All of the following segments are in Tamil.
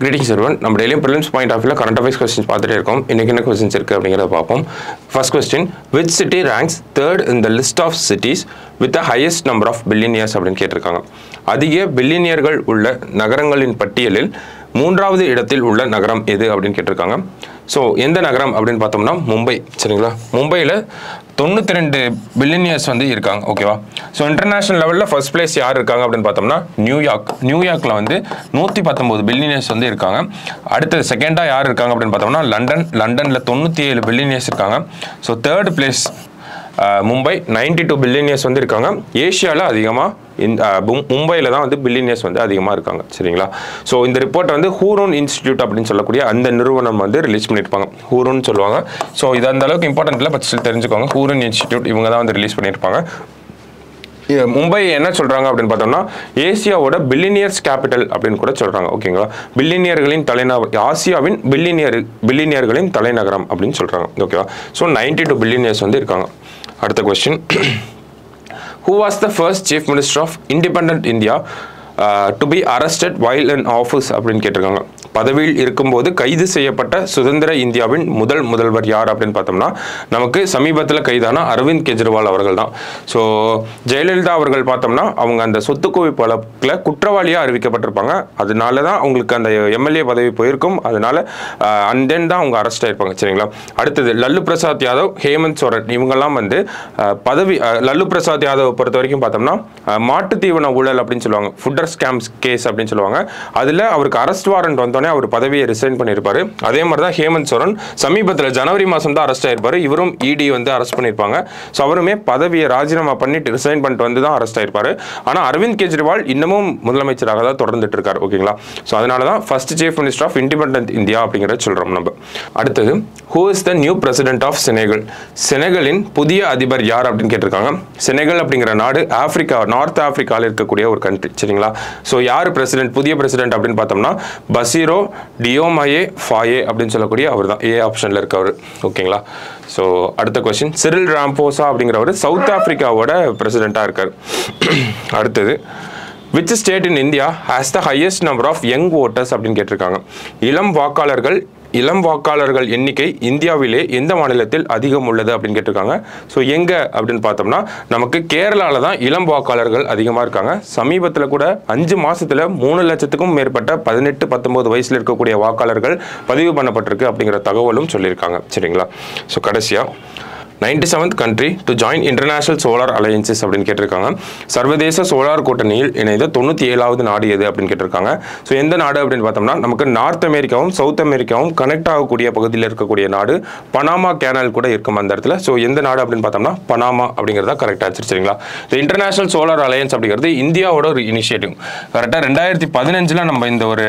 கிரீட்டிங்ஸ் ஒருவன் நம்ம டெய்லியும் ப்ரிலிம்ஸ் பாயிண்ட் ஆஃப் வியூல கரண்ட் அஃபேர்ஸ் கொஸ்டின்ஸ் பார்த்துட்டே இருக்கோம் இன்னைக்கு என்ன கொஸ்டின்ஸ் இருக்குது அப்படிங்கிறத பார்ப்போம் first question which city ranks third in the list of cities with the highest number of billionaires அப்படின்னு கேட்டிருக்காங்க அதிக பில்லியனியர்கள் உள்ள நகரங்களின் பட்டியலில் மூன்றாவது இடத்தில் உள்ள நகரம் எது அப்படின்னு கேட்டிருக்காங்க ஸோ எந்த நகரம் அப்படின்னு பார்த்தோம்னா மும்பை சரிங்களா மும்பையில் தொண்ணூற்றி ரெண்டு பில்லியனியர்ஸ் வந்து இருக்காங்க ஓகேவா ஸோ இன்டர்நேஷனல் லெவலில் ஃபர்ஸ்ட் பிளேஸ் யார் இருக்காங்க அப்படின்னு பார்த்தோம்னா நியூயார்க் நியூயார்க்கில் வந்து நூற்றி பத்தொம்போது பில்லியனியர்ஸ் வந்து இருக்காங்க அடுத்து செகண்டாக யார் இருக்காங்க அப்படின்னு பார்த்தோம்னா லண்டன் லண்டனில் தொண்ணூற்றி ஏழு பில்லியனியர்ஸ் இருக்காங்க so third place Mumbai 92 two billionaires வந்து இருக்காங்க ஏஷியாவில் அதிகமாக இந்த மும்பையில் தான் வந்து பில்லியனியர்ஸ் வந்து அதிகமாக இருக்காங்க சரிங்களா ஸோ இந்த ரிப்போர்ட் வந்து ஹூரோன் இன்ஸ்டிடியூட் அப்படின்னு சொல்லக்கூடிய அந்த நிறுவனம் வந்து ரிலீஸ் பண்ணியிருப்பாங்க ஹூரோன்னு சொல்லுவாங்க ஸோ இது அந்த அளவுக்கு இம்பார்ட்டன்ட் இல்லை பட் ஸ்டில் தெரிஞ்சுக்கோங்க ஹூரோன் இன்ஸ்டிடியூட் இவங்க தான் வந்து ரிலீஸ் பண்ணியிருப்பாங்க இது மும்பை என்ன சொல்றாங்க அப்படின்னு பார்த்தோம்னா ஏசியாவோட பில்லினியர்ஸ் கேபிட்டல் அப்படின்னு கூட சொல்றாங்க ஓகேங்களா பில்லினியர்களின் தலைநகர் ஆசியாவின் பில்லினியர் பில்லினியர்களின் தலைநகரம் அப்படின்னு சொல்றாங்க ஓகேவா ஸோ 92 டூ பில்லியனியர்ஸ் வந்து இருக்காங்க அடுத்த question who was the first chief minister of independent India to be arrested while in office அப்படின்னு கேட்டிருக்காங்க பதவியில் இருக்கும்போது கைது செய்யப்பட்ட சுதந்திர இந்தியாவின் முதல் முதல்வர் யார் அப்படின்னு பார்த்தோம்னா நமக்கு சமீபத்தில் கைதான அரவிந்த் கெஜ்ரிவால் அவர்கள் தான் ஸோ ஜெயலலிதா அவர்கள் பார்த்தோம்னா அவங்க அந்த சொத்து குவிப்பு வழக்கில் குற்றவாளியாக அறிவிக்கப்பட்டிருப்பாங்க அதனால தான் அவங்களுக்கு அந்த எம்எல்ஏ பதவி போயிருக்கும் அதனால அண்ட் தென் தான் அவங்க அரெஸ்ட் ஆயிருப்பாங்க சரிங்களா அடுத்தது லல்லு பிரசாத் யாதவ் ஹேமந்த் சோரன் இவங்கெல்லாம் வந்து அஹ், பதவி அஹ், லல்லு பிரசாத் யாதவ் பொறுத்த வரைக்கும் பார்த்தோம்னா அஹ், மாட்டுத் தீவன ஊழல் அப்படின்னு சொல்லுவாங்க ஃபுட்டர் ஸ்கேம்ஸ் கேஸ் அப்படின்னு சொல்லுவாங்க அதில் அவருக்கு அரெஸ்ட் வாரண்ட் வந்தோடனே அவர் பதவியை ரிசைன் பண்ணியிருப்பாரு அதே மாதிரி தான் ஹேமந்த் சோரன் சமீபத்தில் ஜனவரி மாதம் தான் அரெஸ்ட் ஆயிருப்பாரு இவரும் இடி வந்து அரெஸ்ட் பண்ணியிருப்பாங்க ஸோ அவருமே பதவியை ராஜினாமா பண்ணிட்டு ரிசைன் பண்ணிட்டு வந்து தான் அரெஸ்ட் ஆயிருப்பாரு ஆனால் அரவிந்த் கெஜ்ரிவால் இன்னமும் முதலமைச்சராக தான் தொடர்ந்துட்டு இருக்காரு ஓகேங்களா ஸோ அதனால தான் first chief minister of independent India அப்படிங்கிறத சொல்கிறோம் நம்ம அடுத்தது who is the new president of Senegal செனகலின் புதிய அதிபர் யார் அப்படின்னு கேட்டிருக்காங்க செனகல் அப்படிங்கிற நாடு ஆப்பிரிக்கா நார்த் ஆப்பிரிக்காவில் இருக்கக்கூடிய ஒரு கண்ட்ரி சரிங்களா ஸோ யார் பிரசிடென்ட் புதிய பிரசிடென்ட் அப்படின்னு பார்த்தோம்னா பசீரோ டியோமயே ஃபாயே அப்படின்னு சொல்லக்கூடிய அவர் தான் ஏ ஆப்ஷனில் இருக்கவர் ஓகேங்களா ஸோ அடுத்த கொஸ்டின் சிரில் ராம்போசா அப்படிங்கிறவர் சவுத் ஆப்பிரிக்காவோட பிரசிடெண்ட்டாக இருக்கார் அடுத்தது which state in India has the highest number of young voters அப்படின்னு கேட்டிருக்காங்க இளம் வாக்காளர்கள் இளம் வாக்காளர்கள் எண்ணிக்கை இந்தியாவிலே எந்த மாநிலத்தில் அதிகம் உள்ளது அப்படின்னு கேட்டிருக்காங்க ஸோ எங்கே அப்படின்னு பார்த்தோம்னா நமக்கு கேரளாவில் தான் இளம் வாக்காளர்கள் அதிகமாக இருக்காங்க சமீபத்தில் கூட அஞ்சு மாசத்துல மூணு லட்சத்துக்கும் மேற்பட்ட பதினெட்டு பத்தொன்பது வயசில் இருக்கக்கூடிய வாக்காளர்கள் பதிவு பண்ணப்பட்டிருக்கு அப்படிங்கிற தகவலும் சொல்லியிருக்காங்க சரிங்களா ஸோ கடைசியாக ninety seventh country to join international solar alliances அப்படின்னு கேட்டிருக்காங்க சர்வதேச சோலார் கூட்டணியில் இணைந்த தொண்ணூற்றி ஏழாவது நாடு எது அப்படின்னு கேட்டிருக்காங்க ஸோ எந்த நாடு அப்படின்னு பார்த்தோம்னா நமக்கு நார்த் அமெரிக்காவும் சவுத் அமெரிக்காவும் கனெக்ட் ஆகக்கூடிய பகுதியில் இருக்கக்கூடிய நாடு பனாமா கேனல் கூட இருக்கும் அந்த இடத்துல ஸோ எந்த நாடு அப்படின்னு பார்த்தோம்னா பனாமா அப்படிங்கிறதா கரெக்டாக ஆச்சு சரிங்களா இந்த இன்டர்நேஷனல் சோலார் அலையன்ஸ் அப்படிங்கிறது இந்தியாவோட ஒரு இனிஷியேட்டிவ் கரெக்டாக ரெண்டாயிரத்தி பதினஞ்சில் நம்ம இந்த ஒரு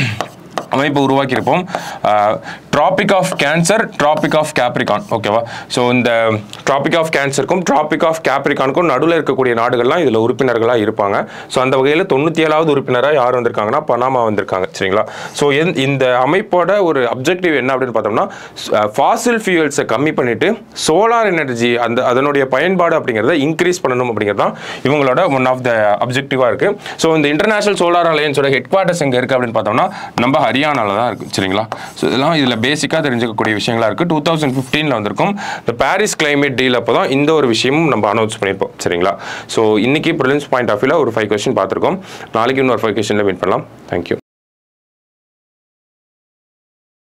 அமைப்பு உருவாக்கியிருப்போம் tropic of cancer tropic of Capricorn ஓகேவா ஸோ இந்த ட்ராபிக் ஆஃப் கேன்சருக்கும் ட்ராபிக் ஆஃப் கேப்ரிகானுக்கும் நடுவில் இருக்கக்கூடிய நாடுகள்லாம் இதில் உறுப்பினர்களாக இருப்பாங்க ஸோ அந்த வகையில் தொண்ணூற்றி ஏழாவது உறுப்பினராக யார் வந்திருக்காங்கன்னா பனாமா வந்திருக்காங்க சரிங்களா ஸோ இந்த அமைப்போட ஒரு அப்ஜெக்டிவ் என்ன அப்படின்னு பார்த்தோம்னா ஃபாசில் ஃபியூயல்ஸை கம்மி பண்ணிட்டு சோலார் எனர்ஜி அந்த அதனுடைய பயன்பாடு அப்படிங்கிறத இன்க்ரீஸ் பண்ணணும் அப்படிங்கிறது தான் இவங்களோட ஒன் ஆஃப் த அப்ஜெக்டிவாக இருக்குது ஸோ இந்த இன்டர்நேஷனல் சோலார் அலையன்ஸோட ஹெட் குவார்ட்டர்ஸ் எங்கே இருக்குது அப்படின்னு பார்த்தோம்னா நம்ம ஹரியானாவில் தான் இருக்குது சரிங்களா ஸோ இதெல்லாம் இதில் பேசிக்காக தெரிஞ்சுக்கக்கூடிய விஷயங்களா இருக்குது டூ தௌசண்ட் ஃபிஃப்டீனில் வந்திருக்கும் இந்த பாரிஸ் கிளைமேட் டீல் அப்போ தான் இந்த ஒரு விஷயமும் நம்ம அனௌன்ஸ் பண்ணியிருப்போம் சரிங்களா ஸோ இன்னைக்கு ப்ரிலிம்ஸ் பாயிண்ட் ஆஃப் வியூவில் ஒரு ஃபைவ் கொஸ்டின் பார்த்துருக்கோம் நாளைக்கு இன்னொரு ஃபைவ் கொஸ்டினில் மீட் பண்ணலாம் தேங்க்யூ